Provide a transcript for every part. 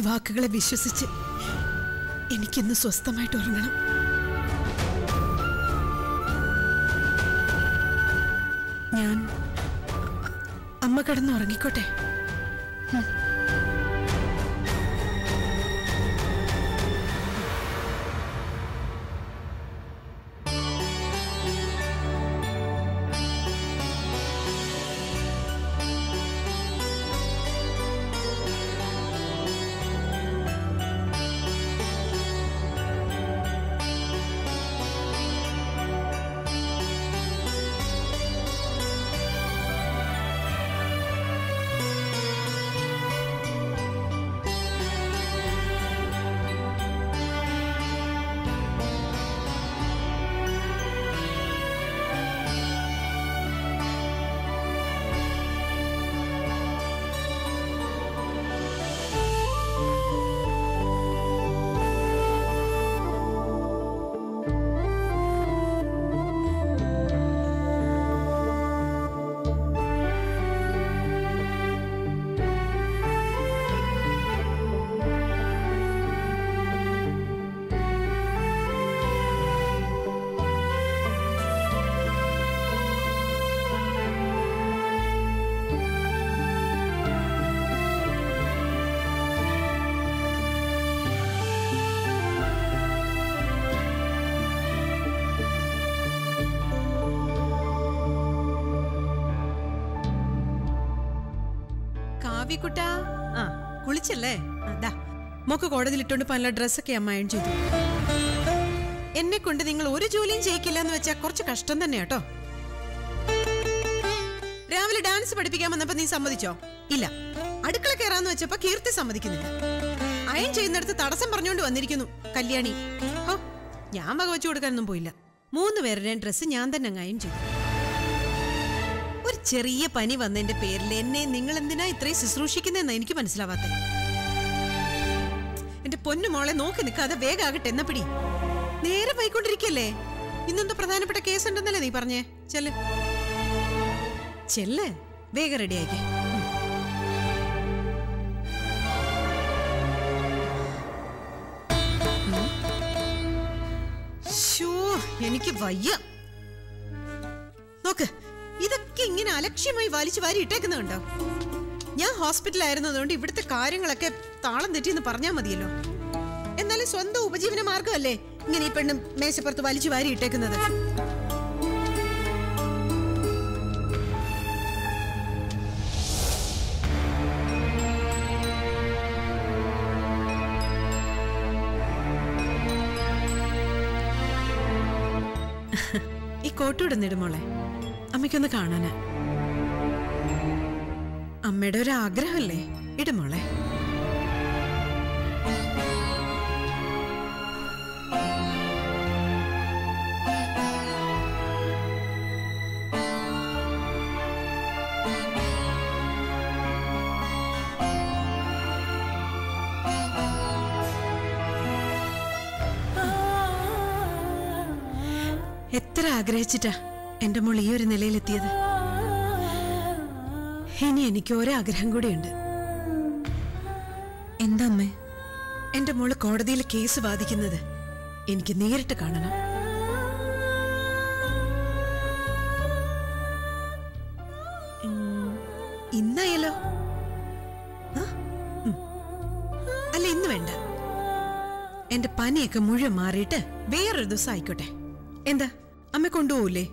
ഈ വാക്കുകളെ വിശ്വസിച്ച് എനിക്കിന്ന് സ്വസ്ഥമായിട്ട് ഉറങ്ങണം ഞാൻ അമ്മ കിടന്ന് ഉറങ്ങിക്കോട്ടെ കാവ്യക്കുട്ടാ ആ കുളിച്ചല്ലേ അതാ മോക്ക് കോടതിയിൽ ഇട്ടുകൊണ്ട് പല ഡ്രസ്സൊക്കെ അമ്മ അയൺ ചെയ്തു എന്നെ കൊണ്ട് നിങ്ങൾ ഒരു ജോലിയും ചെയ്യിക്കില്ല എന്ന് വെച്ചാൽ കുറച്ച് കഷ്ടം തന്നെ കേട്ടോ രാവിലെ ഡാൻസ് പഠിപ്പിക്കാൻ വന്നപ്പോ നീ സമ്മതിച്ചോ ഇല്ല അടുക്കള കയറാന്ന് വെച്ചപ്പോ കീർത്തി സമ്മതിക്കുന്നില്ല അയൺ ചെയ്യുന്നിടത്ത് തടസ്സം പറഞ്ഞുകൊണ്ട് വന്നിരിക്കുന്നു കല്യാണി ഹോ ഞാൻ വക വെച്ചു കൊടുക്കാനൊന്നും പോയില്ല മൂന്ന് പേരുടെയും ഡ്രസ്സ് ഞാൻ തന്നെ അങ്ങ് അയൺ ചെയ്തു ഒരു ചെറിയ പനി വന്നതിന്റെ പേരിൽ എന്നെ നിങ്ങൾ എന്തിനാ ഇത്രയും ശുശ്രൂഷിക്കുന്നതെന്ന് എനിക്ക് മനസ്സിലാവാത്തെ എന്റെ പൊന്നു മോളെ നോക്കി നിൽക്കാതെ വേഗാകട്ടെ എന്ന പിടി നേരെ പോയിക്കൊണ്ടിരിക്കല്ലേ ഇന്നെന്തോ പ്രധാനപ്പെട്ട കേസ് ഉണ്ടെന്നല്ലേ നീ പറഞ്ഞേ ചെല്ല് ചെല്ല് വേഗം റെഡി ആയിക്കേ ശോ, എനിക്ക് വയ്യ നോക്ക് ഇതൊക്കെ ഇങ്ങനെ അലക്ഷ്യമായി വലിച്ചു വാരി ഇട്ടേക്കുന്നുണ്ടോ ഞാൻ ഹോസ്പിറ്റലായിരുന്നതുകൊണ്ട് ഇവിടുത്തെ കാര്യങ്ങളൊക്കെ താളം തെറ്റിയെന്ന് പറഞ്ഞാൽ മതിയല്ലോ എന്നാലും സ്വന്തം ഉപജീവന മാർഗമല്ലേ ഇങ്ങനെ ഈ പെണ്ണും മേശപ്പുറത്ത് വലിച്ചു വാരി ഇട്ടേക്കുന്നത് ഈ കോട്ടൂടെ മോളെ അമ്മയ്ക്കൊന്ന് കാണാന് അമ്മയുടെ ഒരു ആഗ്രഹമല്ലേ ഇടുമോളെ എത്ര ആഗ്രഹിച്ചിട്ടാ എന്റെ മോൾ ഈ ഒരു നിലയിലെത്തിയത് ഇനി എനിക്ക് ഒരാഗ്രഹം കൂടിയുണ്ട് എന്താ അമ്മേ എന്റെ മോള് കോടതിയിൽ കേസ് വാദിക്കുന്നത് എനിക്ക് നേരിട്ട് കാണണം ഉം, ഇന്നായാലോ ആ? ഉം. അല്ല ഇന്ന് വേണ്ട എന്റെ പനിയൊക്കെ മുഴുവൻ മാറിയിട്ട് വേറൊരു ദിവസം ആയിക്കോട്ടെ എന്താ അമ്മ കൊണ്ടുപോകൂലേ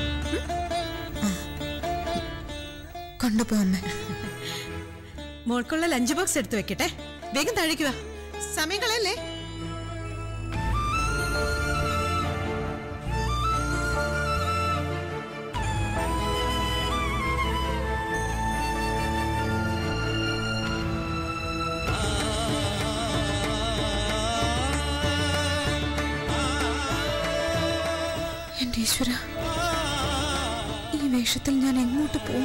കൊണ്ടുപോ അമ്മേ മോൾക്കുള്ള ലഞ്ച് ബോക്സ് എടുത്തു വെക്കട്ടെ വേഗം താഴേക്ക് വാ സമയം കളയല്ലേ എന്റെ ഈശ്വര ഈ വേഷത്തിൽ ഞാൻ എങ്ങോട്ട് പോവും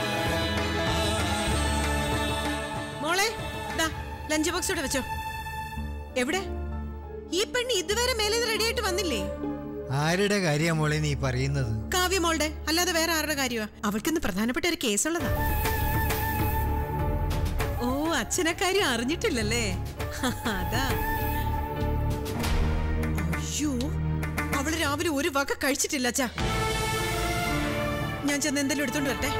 മോളെ ദാ ലഞ്ച് ബോക്സ് ഇവിടെ വെച്ചോ എവിടെ ഈ പെണ്ണ് ഇതുവരെ മേലെ റെഡി ആയിട്ട് വന്നില്ലേ ആരുടെ കാര്യാ മോളെ നീ പറയുന്നത് കാവ്യ മോളുടെ അല്ലാതെ വേറെ ആരുടെ കാര്യമാ അവൾക്കിന്ന് പ്രധാനപ്പെട്ട ഒരു കേസുള്ളതാ ഓ അച്ഛനെക്കാര്യം അറിഞ്ഞിട്ടില്ലല്ലേ അതാ അയ്യോ അവള് രാവിലെ ഒരു വക കഴിച്ചിട്ടില്ല അച്ഛാ ഞാൻ ചെന്ന് എന്തെങ്കിലും എടുത്തോണ്ട് വരട്ടെ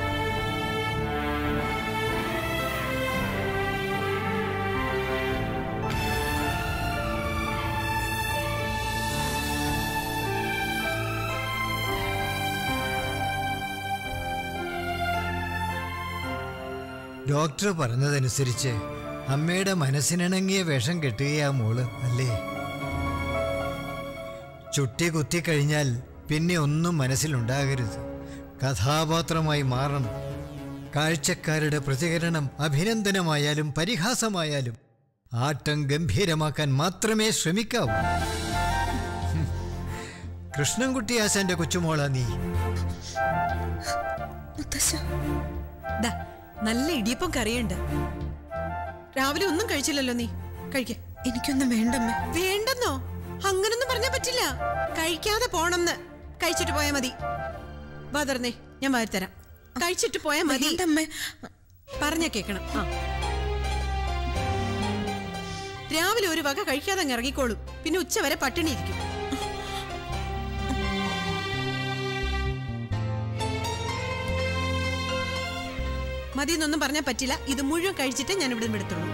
ഡോക്ടർ പറഞ്ഞതനുസരിച്ച് അമ്മയുടെ മനസ്സിനിണങ്ങിയ വേഷം കെട്ടുകയാ മോള് അല്ലേ ചുട്ടി കുത്തിക്കഴിഞ്ഞാൽ പിന്നെ ഒന്നും മനസ്സിലുണ്ടാകരുത് കഥാപാത്രമായി മാറണം കാഴ്ചക്കാരുടെ പ്രതികരണം അഭിനന്ദനമായാലും പരിഹാസമായാലും ആട്ടം ഗംഭീരമാക്കാൻ മാത്രമേ ശ്രമിക്കാവൂ ഹും. കൃഷ്ണൻകുട്ടി ആശാന്റെ കൊച്ചുമോളാ നീ മുത്തശ്ശ ദാ, നല്ല ഇടിയപ്പം കറിയുണ്ട് രാവിലെ ഒന്നും കഴിച്ചില്ലല്ലോ നീ കഴിക്ക എനിക്കൊന്നും വേണ്ടമ്മേ വേണ്ടെന്നോ അങ്ങനൊന്നും പറഞ്ഞാ പറ്റില്ല കഴിക്കാതെ പോണെന്ന് കഴിച്ചിട്ട് പോയാ മതി വാ തുറന്നേ ഞാൻ വാരിത്തരാം കഴിച്ചിട്ട് പോയാ മതി വേണ്ടമ്മേ പറഞ്ഞ കേക്കണം ആ രാവിലെ ഒരു വക കഴിക്കാതെ അങ്ങ് ഇറങ്ങിക്കോളും പിന്നെ ഉച്ച വരെ പട്ടിണി ഇരിക്കും മതിയെന്നൊന്നും പറഞ്ഞാൽ പറ്റില്ല ഇത് മുഴുവൻ കഴിച്ചിട്ട് ഞാൻ ഇവിടെ നിന്ന് എടുത്തുള്ളൂ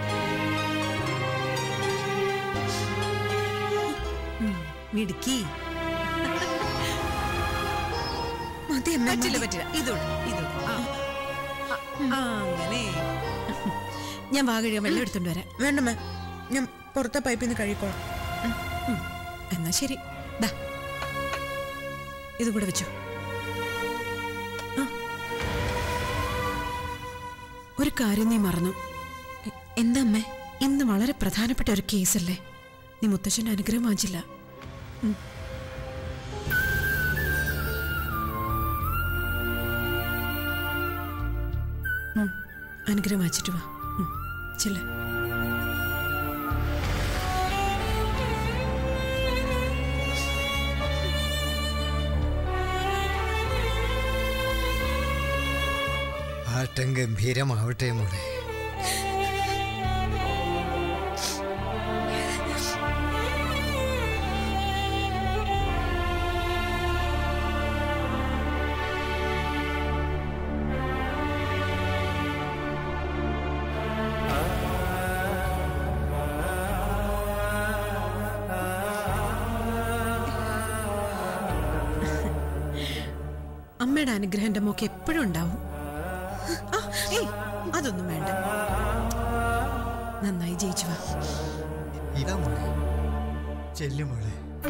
ഉം, മിടുക്കി മതി അമ്മ പറ്റില്ല പറ്റില്ല ഇതോട് ഇതോട് ആ ആ, അങ്ങനെ ഞാൻ വാ കഴിയാൻ വെള്ളം എടുത്തോണ്ട് വരാം വേണ്ടമ്മേ ഞാൻ പുറത്തെ പൈപ്പിൽ നിന്ന് കഴിക്കോളാം ഉം, എന്നാ ശരി ദാ ഇതും കൂടെ വെച്ചോ ആ. ഒരു കാര്യം നീ മറന്നു എന്താ അമ്മേ ഇന്ന് വളരെ പ്രധാനപ്പെട്ട ഒരു കേസല്ലേ നീ മുത്തശ്ശന്റെ അനുഗ്രഹം വാങ്ങിച്ചില്ല ഉം. ഉം, അനുഗ്രഹം വാങ്ങിച്ചിട്ട് വാ ഉം, ചെല്ല് ആട്ടം ഗംഭീരമാവട്ടെ മോളെ അമ്മയുടെ അനുഗ്രഹം എൻ്റെ മോക്ക് എപ്പോഴും ഉണ്ടാവും ആ, ഏയ് അതൊന്നും വേണ്ട നന്നായി ജയിച്ചു വാ ഇതാ മോളെ ചെല്ലു മോളെ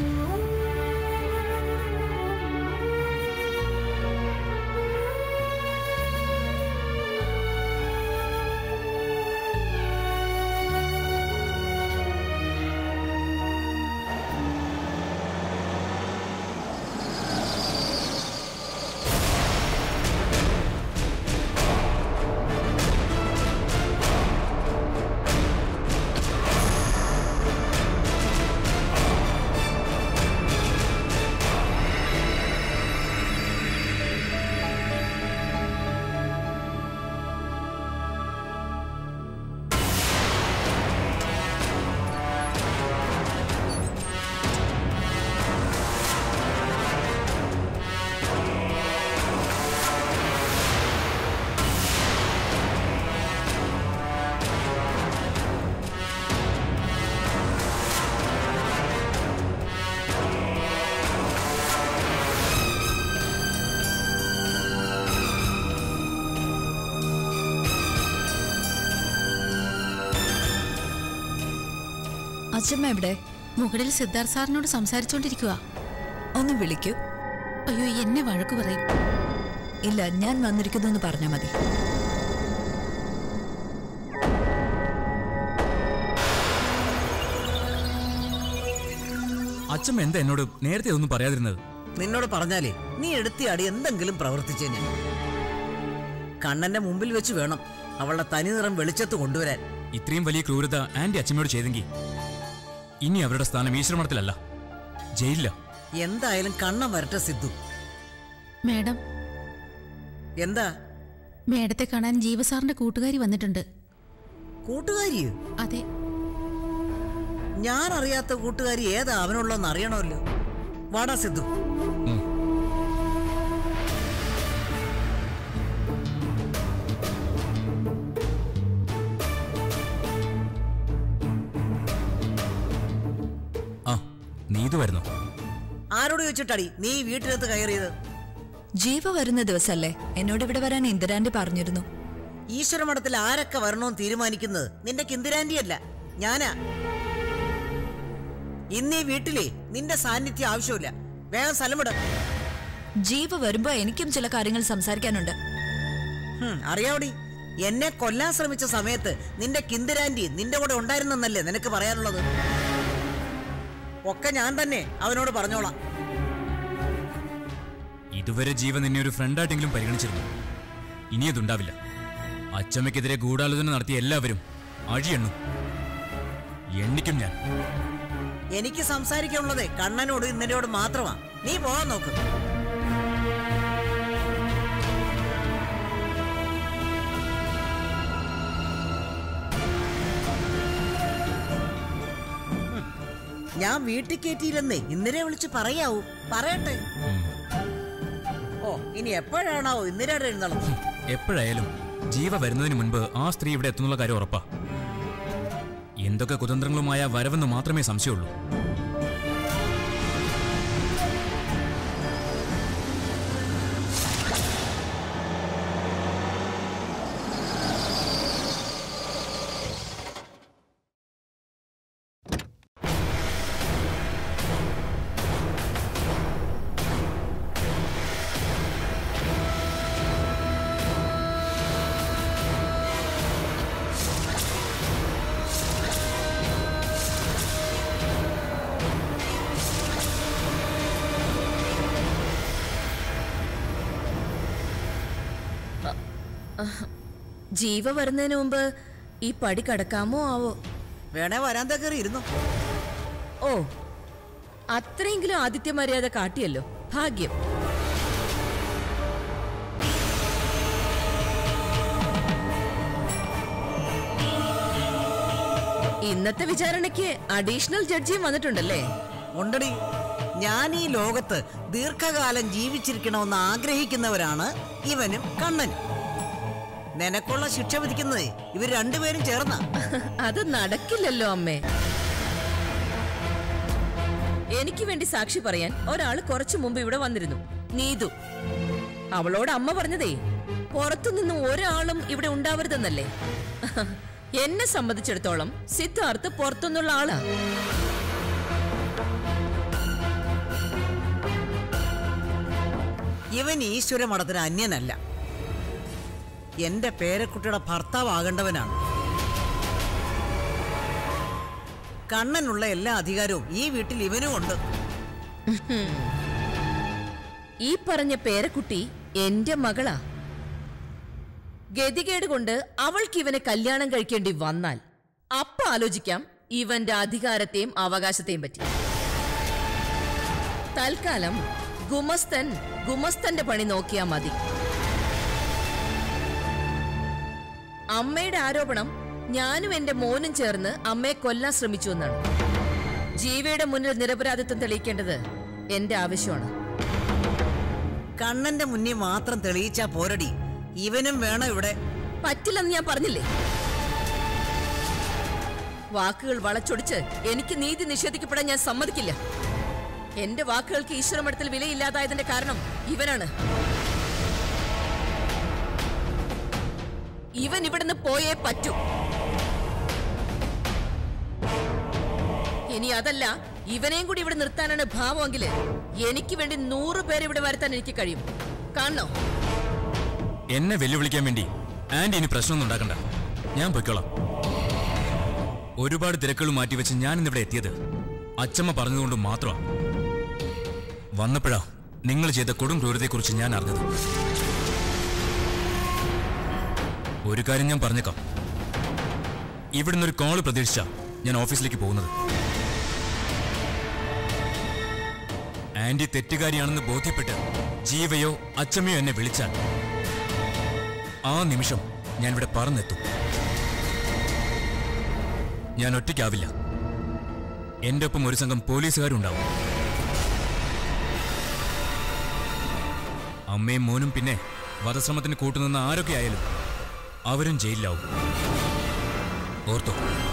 അച്ഛമ്മ എവിടെ മുകളിൽ സിദ്ധാർത്ഥ സാറിനോട് സംസാരിച്ചോണ്ടിരിക്കുക ഒന്ന് വിളിക്കൂ അയ്യോ എന്നെ വഴക്ക് പറയും ഇല്ല ഞാൻ വന്നിരിക്കുന്നു എന്ന് പറഞ്ഞാൽ മതി അച്ഛമ്മ എന്താ എന്നോട് നേരത്തെ ഒന്നും പറയാതിരുന്നത് നിന്നോട് പറഞ്ഞാലേ നീ എടുത്തിയാടി എന്തെങ്കിലും പ്രവർത്തിച്ചേനെ കണ്ണന്റെ മുമ്പിൽ വെച്ച് വേണം അവളുടെ തനി നിറം വെളിച്ചത്ത് കൊണ്ടുവരാൻ ഇത്രയും വലിയ ക്രൂരത ആന്റി അച്ഛമ്മയോട് ചെയ്തെങ്കിൽ ഇനി അവരുടെ സ്ഥാനം ഈശ്വരമഠത്തിലല്ല ജയിലില്ല എന്തായാലും കണ്ണം വരട്ടെ സിദ്ധു മേഡം എന്താ മേഡത്തെ കാണാൻ ജീവസാറിന്റെ കൂട്ടുകാരി വന്നിട്ടുണ്ട് കൂട്ടുകാരിയോ അതെ ഞാൻ അറിയാത്ത കൂട്ടുകാരി ഏതാ അവനുള്ളതെന്ന് അറിയണമല്ലോ വാടാ സിദ്ധു ആ നീതു വരുന്നു ആരോട് ചോദിച്ചിട്ടടി നീ ഈ വീട്ടിനകത്ത് കയറിയത് ജീവ വരുന്ന ദിവസല്ലേ എന്നോട് ഇവിടെ വരാൻ ഇന്ദിരാന്റെ പറഞ്ഞിരുന്നു ഈശ്വരമഠത്തിൽ ആരൊക്കെ വരണമെന്ന് തീരുമാനിക്കുന്നത് നിന്റെ കിന്തിരാന്റി അല്ല ഞാനാ ഇന്ന് ഈ വീട്ടിലെ നിന്റെ സാന്നിധ്യം ആവശ്യമില്ല വേഗം സ്ഥലം വിട ജീവ വരുമ്പോ എനിക്കും ചില കാര്യങ്ങൾ സംസാരിക്കാനുണ്ട് അറിയാവടി എന്നെ കൊല്ലാൻ ശ്രമിച്ച സമയത്ത് നിന്റെ കിന്തിരാന്റി നിന്റെ കൂടെ ഉണ്ടായിരുന്നെന്നല്ലേ നിനക്ക് പറയാനുള്ളത് ഒക്കെ ഞാൻ തന്നെ അവനോട് പറഞ്ഞോളാം ഇതുവരെ ജീവൻ നിന്നെ ഒരു ഫ്രണ്ടായിട്ടെങ്കിലും പരിഗണിച്ചിരുന്നു ഇനി അതുണ്ടാവില്ല അച്ചമ്മയ്ക്കെതിരെ ഗൂഢാലോചന നടത്തിയ എല്ലാവരും അഴിയെണ്ണും എണ്ണിക്കും ഞാൻ എനിക്ക് സംസാരിക്കാനുള്ളത് കണ്ണനോട് ഇന്നലെയോട് മാത്രമാ നീ പോകാൻ നോക്ക് ഉം. ഞാൻ വീട്ടിൽ കയറ്റിയില്ലെന്നേ ഇന്നലെ വിളിച്ച് പറയാവൂ പറയട്ടെ ഉം. ഓ ഇനി എപ്പോഴാണാവോ ഇന്നലെ എഴുന്നള്ളത് എപ്പോഴായാലും ജീവ വരുന്നതിന് മുൻപ് ആ സ്ത്രീ ഇവിടെ എത്തുന്നുള്ള കാര്യം ഉറപ്പാ എന്തൊക്കെ കുതന്ത്രങ്ങളുമായ വരവെന്ന് മാത്രമേ സംശയമുള്ളൂ ജീവ വരുന്നതിന് മുമ്പ് ഈ പടി കടക്കാമോ ആവോ വേണേ വരാൻ കയറി ഇരുന്നു ഓ അത്രയെങ്കിലും ആദിത്യ മര്യാദ കാട്ടിയല്ലോ ഭാഗ്യം ഇന്നത്തെ വിചാരണയ്ക്ക് അഡീഷണൽ ജഡ്ജിയും വന്നിട്ടുണ്ടല്ലേ ഉണ്ടടി ഞാൻ ഈ ലോകത്ത് ദീർഘകാലം ജീവിച്ചിരിക്കണമെന്ന് ആഗ്രഹിക്കുന്നവരാണ് ഇവനും കണ്ണനും നിനക്കുള്ള ശിക്ഷ വിധിക്കുന്നത് ഇവർ രണ്ടുപേരും ചേർന്ന അത് നടക്കില്ലല്ലോ അമ്മേ എനിക്ക് വേണ്ടി സാക്ഷി പറയാൻ ഒരാൾ കുറച്ചു മുമ്പ് ഇവിടെ വന്നിരുന്നു നീതു അവളോട് അമ്മ പറഞ്ഞതേ പുറത്തുനിന്ന് ഒരാളും ഇവിടെ ഉണ്ടാവരുതെന്നല്ലേ എന്നെ സംബന്ധിച്ചിടത്തോളം സിദ്ധാർത്ഥ് പുറത്തുനിന്നുള്ള ആളാ ഇവൻ ഈശ്വര മഠത്തിന് അന്യനല്ല എന്റെ പേരക്കുട്ടിയുടെ ഭർത്താവാകേണ്ടവനാണ് കണ്ണനുള്ള എല്ലാ അധികാരവും ഈ വീട്ടിൽ ഇവനും ഉണ്ട് ഈ പറഞ്ഞ പേരക്കുട്ടി എന്റെ മകളാ ഗതികേട് കൊണ്ട് അവൾക്ക് ഇവനെ കല്യാണം കഴിക്കേണ്ടി വന്നാൽ അപ്പ ആലോചിക്കാം ഇവന്റെ അധികാരത്തെയും അവകാശത്തെയും പറ്റി തൽക്കാലം ഗുമസ്തൻ ഗുമസ്തന്റെ പണി നോക്കിയാ മതി അമ്മയുടെ ആരോപണം ഞാനും എന്റെ മോനും ചേർന്ന് അമ്മയെ കൊല്ലാൻ ശ്രമിച്ചു എന്നാണ് ജീവയുടെ മുന്നിൽ നിരപരാധിത്വം തെളിയിക്കേണ്ടത് എന്റെ ആവശ്യമാണ് കണ്ണന്റെ മുന്നിൽ മാത്രം തെളിയിച്ചാ പോരടി ഇവനും വേണം ഇവിടെ പറ്റില്ലെന്ന് ഞാൻ പറഞ്ഞില്ലേ വാക്കുകൾ വളച്ചൊടിച്ച് എനിക്ക് നീതി നിഷേധിക്കപ്പെടാൻ ഞാൻ സമ്മതിക്കില്ല എന്റെ വാക്കുകൾക്ക് ഈശ്വരമഠത്തിൽ വിലയില്ലാതായതിന്റെ കാരണം ഇവനാണ് ഇവൻ ഇവിടുന്ന് പോയേ പറ്റൂ ഇനി അതല്ല ഇവനെയും കൂടി ഇവിടെ നിർത്താനാണ് ഭാവമെങ്കിൽ എനിക്ക് വേണ്ടി നൂറ് പേരെ ഇവിടെ വരുത്താൻ എനിക്ക് കഴിയും കാണണോ എന്നെ വെല്ലുവിളിക്കാൻ വേണ്ടി ആന്റി ഇനി പ്രശ്നമൊന്നും ഉണ്ടാക്കണ്ട ഞാൻ പൊയ്ക്കോളാം ഒരുപാട് തിരക്കുകൾ മാറ്റിവെച്ച് ഞാൻ ഇന്നിവിടെ എത്തിയത് അച്ചമ്മ പറഞ്ഞതുകൊണ്ട് മാത്രമാ വന്നപ്പോഴാ നിങ്ങൾ ചെയ്ത കൊടും ക്രൂരതയെക്കുറിച്ച് ഞാൻ അറിഞ്ഞത് ഒരു കാര്യം ഞാൻ പറഞ്ഞേക്കാം ഇവിടുന്ന് ഒരു കോള് പ്രതീക്ഷിച്ച ഞാൻ ഓഫീസിലേക്ക് പോകുന്നത് ആന്റി തെറ്റുകാരിയാണെന്ന് ബോധ്യപ്പെട്ട് ജീവയോ അച്ചമ്മയോ എന്നെ വിളിച്ചാൽ ആ നിമിഷം ഞാൻ ഇവിടെ പറന്നെത്തും ഞാൻ ഒറ്റയ്ക്കാവില്ല എന്റെ ഒപ്പം ഒരു സംഘം പോലീസുകാരുണ്ടാവും അമ്മയും മോനും പിന്നെ വധശ്രമത്തിന് കൂട്ടുനിന്ന ആരൊക്കെ ആയാലും അവരും ജയിലിലാവും ഓർത്തോ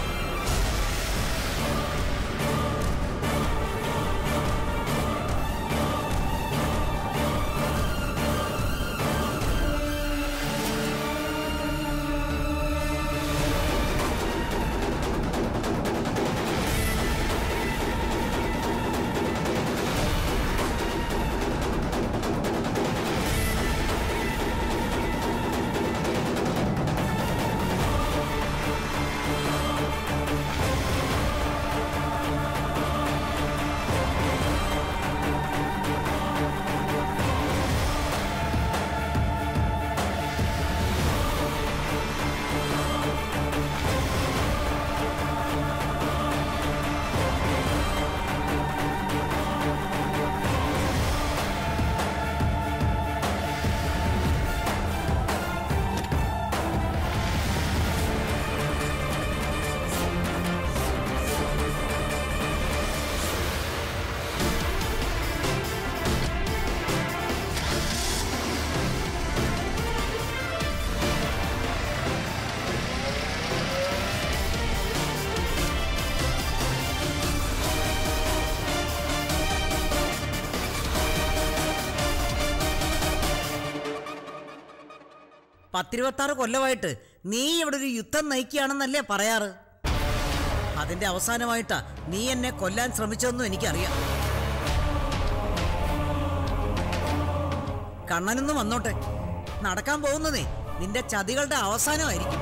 പത്തിരുപത്താറ് കൊല്ലമായിട്ട് നീ ഇവിടെ ഒരു യുദ്ധം നയിക്കുകയാണെന്നല്ലേ പറയാറ് അതിന്റെ അവസാനമായിട്ടാ നീ എന്നെ കൊല്ലാൻ ശ്രമിച്ചതെന്നും എനിക്കറിയാം കണ്ണനൊന്നും വന്നോട്ടെ നടക്കാൻ പോകുന്നതേ നിന്റെ ചതികളുടെ അവസാനമായിരിക്കും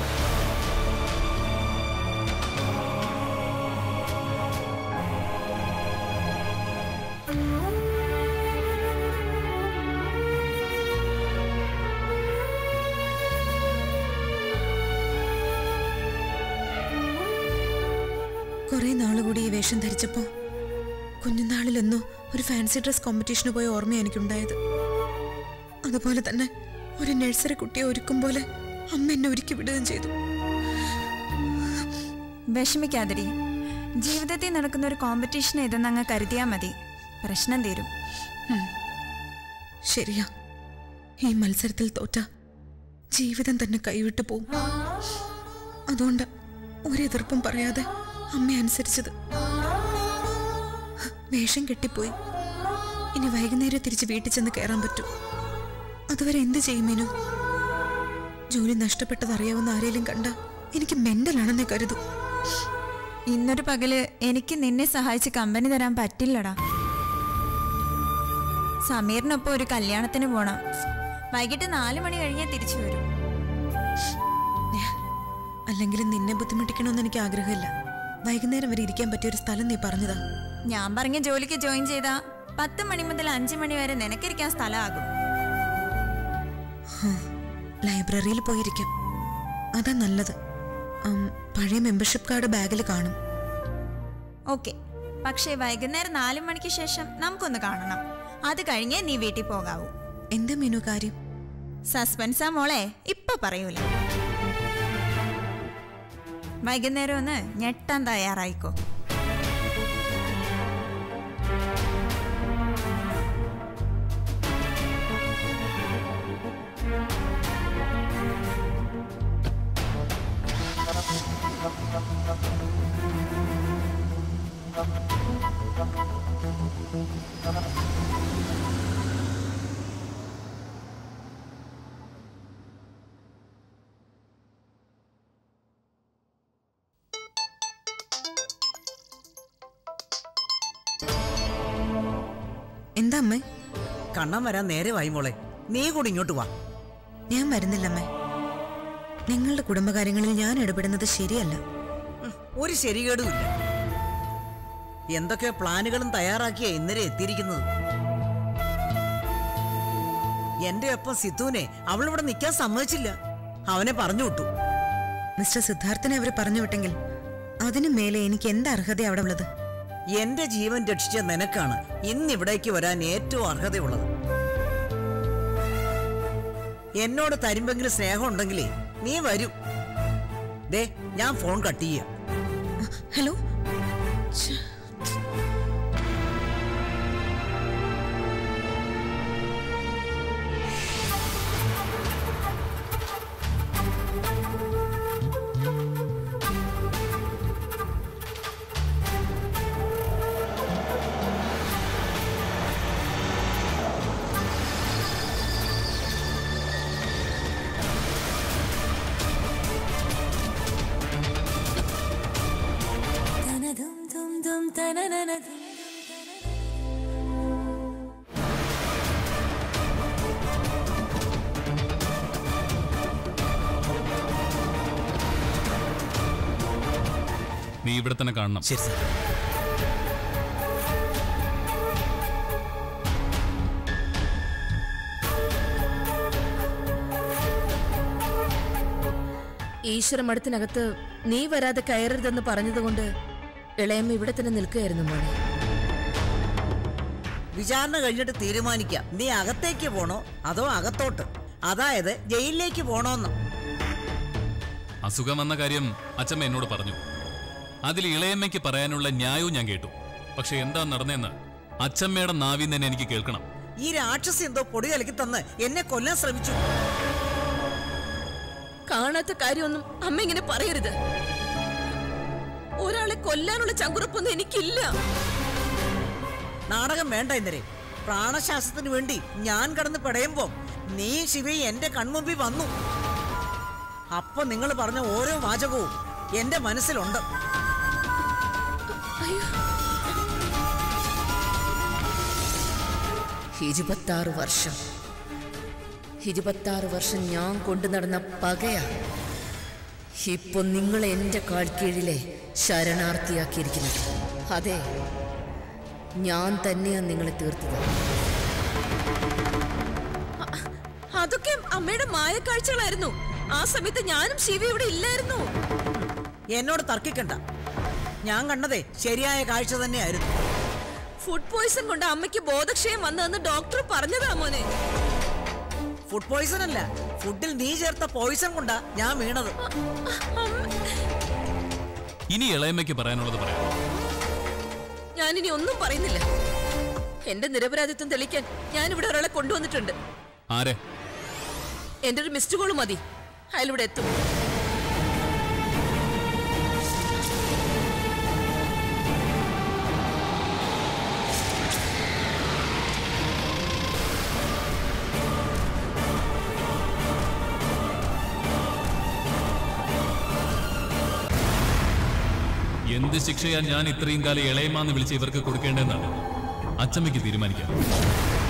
കുറെ നാളുകൂടി ഈ വേഷം ധരിച്ചപ്പോ കുഞ്ഞുനാളിലെന്നോ ഒരു ഫാൻസി ഡ്രസ് കോമ്പറ്റീഷന് പോയ ഓർമ്മ എനിക്കുണ്ടായത് അതുപോലെ തന്നെ ഒരു നഴ്സറി കുട്ടിയെ ഒരുക്കും പോലെ അമ്മ എന്നെ ഒരുക്കി വിടുകയും ചെയ്തു വിഷമിക്കാതിരി ജീവിതത്തിൽ നടക്കുന്ന ഒരു കോമ്പറ്റീഷൻ ഇതെന്ന് അങ്ങ് കരുതിയാൽ മതി പ്രശ്നം തീരും ശരിയാ ഈ മത്സരത്തിൽ തോറ്റ ജീവിതം തന്നെ കൈവിട്ടു പോവും അതുകൊണ്ട് ഒരെതിർപ്പും പറയാതെ അമ്മ അനുസരിച്ചത് വേഷം കെട്ടിപ്പോയി ഇനി വൈകുന്നേരം തിരിച്ച് വീട്ടിൽ ചെന്ന് കയറാൻ പറ്റൂ അതുവരെ എന്ത് ചെയ്യും മീനു ജോലി നഷ്ടപ്പെട്ടത് അറിയാവുന്ന ആരെങ്കിലും കണ്ട എനിക്ക് മെന്റലാണെന്നേ കരുതൂ ഇന്നൊരു പകല് എനിക്ക് നിന്നെ സഹായിച്ച് കമ്പനി തരാൻ പറ്റില്ലടാ സമീറിനൊപ്പം ഒരു കല്യാണത്തിന് പോണം വൈകിട്ട് നാല് മണി കഴിഞ്ഞേ തിരിച്ചു വരും അല്ലെങ്കിലും നിന്നെ ബുദ്ധിമുട്ടിക്കണമെന്ന് എനിക്ക് ആഗ്രഹമില്ല വൈകുന്നേരം വരെ ഇരിക്കാൻ പറ്റിയ ഒരു സ്ഥലം നീ പറഞ്ഞതാ ഞാൻ പറഞ്ഞ ജോലിക്ക് ജോയിൻ ചെയ്താ പത്ത് മണി മുതൽ അഞ്ചു മണി വരെ നിനക്കിരിക്കാൻ സ്ഥലമാകും ലൈബ്രറിയിൽ പോയിരിക്കാം അതാ നല്ലത് ഉം, പഴയ മെമ്പർഷിപ്പ് കാർഡ് ബാഗിൽ കാണും ഓക്കെ പക്ഷേ വൈകുന്നേരം നാല് മണിക്ക് ശേഷം നമുക്കൊന്ന് കാണണം അത് കഴിഞ്ഞേ നീ വീട്ടിൽ പോകാവൂ എന്താ മീനു കാര്യം സസ്പെൻസാ മോളെ ഇപ്പൊ പറയൂല വൈകുന്നേരം ഒന്ന് ഞെട്ടാൻ തയ്യാറായിക്കോ എന്താ അമ്മേ കണ്ണൻ വരാൻ നേരെ വായി മോളെ നീ കൂടി ഇങ്ങോട്ട് വാ ഞാൻ വരുന്നില്ല അമ്മേ നിങ്ങളുടെ കുടുംബകാര്യങ്ങളിൽ ഞാൻ ഇടപെടുന്നത് ശരിയല്ല ഉം, ഒരു ശരികേടുമില്ല എന്തൊക്കെ പ്ലാനുകളും തയ്യാറാക്കിയ ഇന്നലെ എത്തിയിരിക്കുന്നത് എന്റെ ഒപ്പം സിദ്ധുവിനെ അവളിവിടെ നിൽക്കാൻ സമ്മതിച്ചില്ല അവനെ പറഞ്ഞു വിട്ടു മിസ്റ്റർ സിദ്ധാർത്ഥനെ അവർ പറഞ്ഞു വിട്ടെങ്കിൽ അതിനു മേലെ എനിക്ക് എന്ത് അർഹത അവിടെ ഉള്ളത് എന്റെ ജീവൻ രക്ഷിച്ച നിനക്കാണ് ഇന്നിവിടേക്ക് വരാൻ ഏറ്റവും അർഹതയുള്ളത് എന്നോട് തരുമ്പെങ്കിലും സ്നേഹം ഉണ്ടെങ്കിലേ നീ വരൂ ദേ ഞാൻ ഫോൺ കട്ട് ചെയ്യാം ഹലോ ഛെ, നീ ഇവിടെ തന്നെ കാണണം ശരി സാർ ഈശ്വര മഠത്തിനകത്ത് നീ വരാതെ കയറരുതെന്ന് പറഞ്ഞതുകൊണ്ട് ഇളയമ്മ ഇവിടെ തന്നെ നിൽക്കുകയായിരുന്നു മോനെ വിചാരണ കഴിഞ്ഞിട്ട് തീരുമാനിക്കാം നീ അകത്തേക്ക് പോണോ അതോ അകത്തോട്ട് അതായത് ജയിലിലേക്ക് പോണോന്ന് അസുഖം വന്ന കാര്യം അച്ഛമ്മ എന്നോട് പറഞ്ഞു അതിൽ ഇളയമ്മയ്ക്ക് പറയാനുള്ള ന്യായവും ഞാൻ കേട്ടു പക്ഷെ എന്താ നടന്നെന്ന് അച്ഛമ്മയുടെ നാവിൽ നിന്ന് തന്നെ എനിക്ക് കേൾക്കണം ഈ രാക്ഷസി എന്തോ പൊടി കലക്കി തന്ന് എന്നെ കൊല്ലാൻ ശ്രമിച്ചു കാണാത്ത കാര്യമൊന്നും അമ്മ ഇങ്ങനെ പറയരുത് ഒരാളെ കൊല്ലാനുള്ള ചങ്കുറപ്പൊന്നും എനിക്കില്ല നാടകം വേണ്ട ഇന്നലെ പ്രാണശാസ്ത്രത്തിന് വേണ്ടി ഞാൻ കടന്ന് പിടയുമ്പോ നീ ശിവയും എന്റെ കൺമുമ്പിൽ വന്നു അപ്പൊ നിങ്ങൾ പറഞ്ഞ ഓരോ വാചകവും എന്റെ മനസ്സിലുണ്ട് ഇരുപത്താറ് വർഷം ഇരുപത്താറ് വർഷം ഞാൻ കൊണ്ടു നടന്ന പകയാ ഇപ്പൊ നിങ്ങൾ എന്റെ കാൽക്കീഴിലെ ശരണാർത്ഥിയാക്കിയിരിക്കുന്നത് അതെ ഞാൻ തന്നെയാ നിങ്ങളെ തീർത്തത് അതൊക്കെ അമ്മയുടെ മായക്കാഴ്ചകളായിരുന്നു ആ സമയത്ത് ഞാനും ശിവ ഇവിടെ ഇല്ലായിരുന്നു എന്നോട് തർക്കിക്കണ്ട ഞാൻ കണ്ടതേ ശരിയായ കാഴ്ച തന്നെയായിരുന്നു ഫുഡ് പോയിസൺ കൊണ്ട് അമ്മയ്ക്ക് ബോധക്ഷയം വന്നതെന്ന് ഡോക്ടർ പറഞ്ഞതാ മോനെ ഫുഡ് പോയിസൺ അല്ല ഫുഡിൽ നീ ചേർത്ത പോയിസൺ കൊണ്ടാ ഞാൻ വീണത് ഇനി ഇളയമ്മയ്ക്ക് പറയാനുള്ളത് പറയാം ഞാനിനി ഒന്നും പറയുന്നില്ല എന്റെ നിരപരാധിത്വം തെളിയിക്കാൻ ഞാൻ ഇവിടെ ഒരാളെ കൊണ്ടുവന്നിട്ടുണ്ട് ആരെ എന്റെ ഒരു മിസ്ഡ് കോൾ മതി അയാളിവിടെ എത്തും എന്ത് ശിക്ഷയാ ഞാൻ ഇത്രയും കാലം ഇളയമാന്ന് വിളിച്ച് ഇവർക്ക് കൊടുക്കേണ്ടതെന്നാണ് അച്ചമ്മയ്ക്ക് തീരുമാനിക്കാം